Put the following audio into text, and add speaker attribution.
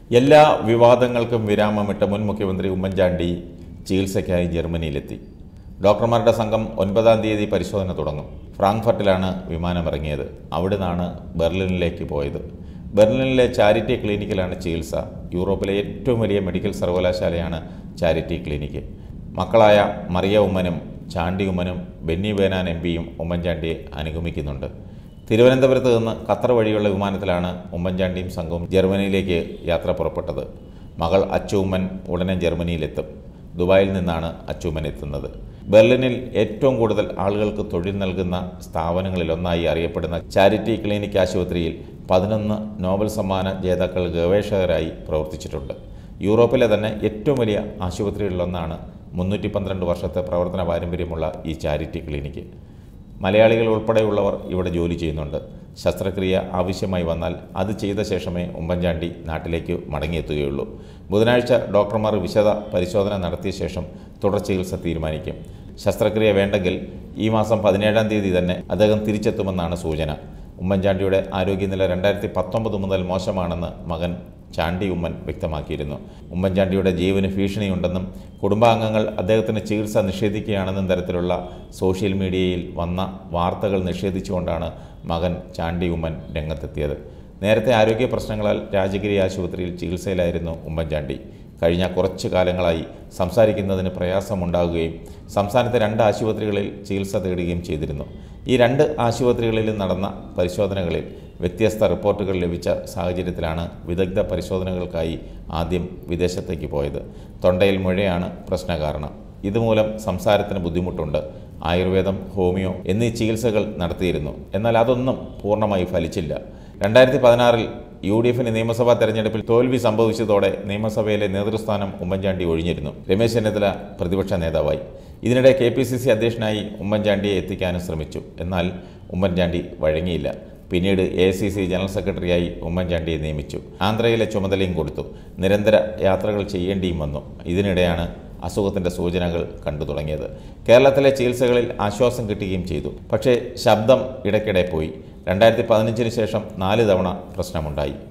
Speaker 1: എല്ലാ വിവാദങ്ങൾക്കും വിരാമമിട്ട മുൻ മുഖ്യമന്ത്രി ഉമ്മൻചാണ്ടി ചികിത്സയ്ക്കായി ജർമ്മനിയിലെത്തി ഡോക്ടർമാരുടെ സംഘം ഒൻപതാം തീയതി പരിശോധന തുടങ്ങും ഫ്രാങ്ക്ഫർട്ടിലാണ് വിമാനമിറങ്ങിയത് അവിടെ നിന്നാണ് ബെർലിനിലേക്ക് പോയത് ബെർലിനിലെ ചാരിറ്റി ക്ലിനിക്കിലാണ് ചികിത്സ യൂറോപ്പിലെ ഏറ്റവും വലിയ മെഡിക്കൽ സർവകലാശാലയാണ് ചാരിറ്റി ക്ലിനിക്ക് മക്കളായ മറിയ ഉമ്മനും ചാണ്ടി ഉമ്മനും ബെന്നി ബേനാൻ എം പിയും ഉമ്മൻചാണ്ടിയെ അനുഗമിക്കുന്നുണ്ട് തിരുവനന്തപുരത്ത് നിന്ന് ഖത്തർ വഴിയുള്ള വിമാനത്തിലാണ് ഉമ്മൻചാണ്ടിയും സംഘവും ജർമ്മനിയിലേക്ക് യാത്ര പുറപ്പെട്ടത് മകൾ അച്ചുമ്മൻ ഉടനെ ജർമ്മനിയിലെത്തും ദുബായിൽ നിന്നാണ് അച്ചുമ്മൻ എത്തുന്നത് ബെർലിനിൽ ഏറ്റവും കൂടുതൽ ആളുകൾക്ക് തൊഴിൽ നൽകുന്ന സ്ഥാപനങ്ങളിലൊന്നായി അറിയപ്പെടുന്ന ചാരിറ്റി ക്ലിനിക് ആശുപത്രിയിൽ പതിനൊന്ന് നോബൽ സമ്മാന ജേതാക്കൾ ഗവേഷകരായി പ്രവർത്തിച്ചിട്ടുണ്ട് യൂറോപ്പിലെ തന്നെ ഏറ്റവും വലിയ ആശുപത്രികളിലൊന്നാണ് മുന്നൂറ്റി പന്ത്രണ്ട് വർഷത്തെ പ്രവർത്തന പാരമ്പര്യമുള്ള ഈ ചാരിറ്റി ക്ലിനിക്ക് മലയാളികൾ ഉൾപ്പെടെയുള്ളവർ ഇവിടെ ജോലി ചെയ്യുന്നുണ്ട് ശസ്ത്രക്രിയ ആവശ്യമായി വന്നാൽ അത് ചെയ്ത ശേഷമേ ഉമ്മൻചാണ്ടി നാട്ടിലേക്ക് മടങ്ങിയെത്തുകയുള്ളൂ ബുധനാഴ്ച ഡോക്ടർമാർ വിശദ പരിശോധന നടത്തിയ ശേഷം തുടർ ചികിത്സ തീരുമാനിക്കും ശസ്ത്രക്രിയ വേണ്ടെങ്കിൽ ഈ മാസം പതിനേഴാം തീയതി തന്നെ അദ്ദേഹം തിരിച്ചെത്തുമെന്നാണ് സൂചന ഉമ്മൻചാണ്ടിയുടെ ആരോഗ്യനില രണ്ടായിരത്തി പത്തൊമ്പത് മുതൽ മോശമാണെന്ന് മകൻ ചാണ്ടി ഉമ്മൻ വ്യക്തമാക്കിയിരുന്നു ഉമ്മൻചാണ്ടിയുടെ ജീവന് ഭീഷണിയുണ്ടെന്നും കുടുംബാംഗങ്ങൾ അദ്ദേഹത്തിന് ചികിത്സ നിഷേധിക്കുകയാണെന്നും തരത്തിലുള്ള സോഷ്യൽ മീഡിയയിൽ വന്ന വാർത്തകൾ നിഷേധിച്ചുകൊണ്ടാണ് മകൻ ചാണ്ടി ഉമ്മൻ രംഗത്തെത്തിയത് നേരത്തെ ആരോഗ്യ പ്രശ്നങ്ങളാൽ രാജഗിരി ആശുപത്രിയിൽ ചികിത്സയിലായിരുന്നു ഉമ്മൻചാണ്ടി കഴിഞ്ഞ കുറച്ചു കാലങ്ങളായി സംസാരിക്കുന്നതിന് പ്രയാസമുണ്ടാകുകയും സംസ്ഥാനത്തെ രണ്ട് ആശുപത്രികളിൽ ചികിത്സ തേടുകയും ചെയ്തിരുന്നു ഈ രണ്ട് ആശുപത്രികളിലും നടന്ന പരിശോധനകളിൽ വ്യത്യസ്ത റിപ്പോർട്ടുകൾ ലഭിച്ച സാഹചര്യത്തിലാണ് വിദഗ്ധ പരിശോധനകൾക്കായി ആദ്യം വിദേശത്തേക്ക് പോയത് തൊണ്ടയിൽ മുഴയാണ് പ്രശ്നകാരണം ഇതുമൂലം സംസാരത്തിന് ബുദ്ധിമുട്ടുണ്ട് ആയുർവേദം ഹോമിയോ എന്നീ ചികിത്സകൾ നടത്തിയിരുന്നു എന്നാൽ അതൊന്നും പൂർണ്ണമായി ഫലിച്ചില്ല രണ്ടായിരത്തി പതിനാറിൽ യു ഡി എഫിന് നിയമസഭാ തെരഞ്ഞെടുപ്പിൽ തോൽവി സംഭവിച്ചതോടെ നിയമസഭയിലെ നേതൃസ്ഥാനം ഉമ്മൻചാണ്ടി ഒഴിഞ്ഞിരുന്നു രമേശ് ചെന്നിത്തല പ്രതിപക്ഷ നേതാവായി ഇതിനിടെ കെ പി സി സി അധ്യക്ഷനായി ഉമ്മൻചാണ്ടിയെ എത്തിക്കാനും ശ്രമിച്ചു എന്നാൽ ഉമ്മൻചാണ്ടി വഴങ്ങിയില്ല പിന്നീട് എ സി സി ജനറൽ സെക്രട്ടറിയായി ഉമ്മൻചാണ്ടിയെ നിയമിച്ചു ആന്ധ്രയിലെ ചുമതലയും കൊടുത്തു നിരന്തര യാത്രകൾ ചെയ്യേണ്ടിയും വന്നു ഇതിനിടെയാണ് അസുഖത്തിൻ്റെ സൂചനകൾ കണ്ടു തുടങ്ങിയത് കേരളത്തിലെ ചികിത്സകളിൽ ആശ്വാസം കിട്ടുകയും ചെയ്തു പക്ഷേ ശബ്ദം ഇടയ്ക്കിടെ പോയി രണ്ടായിരത്തി പതിനഞ്ചിന് ശേഷം നാല് തവണ പ്രശ്നമുണ്ടായി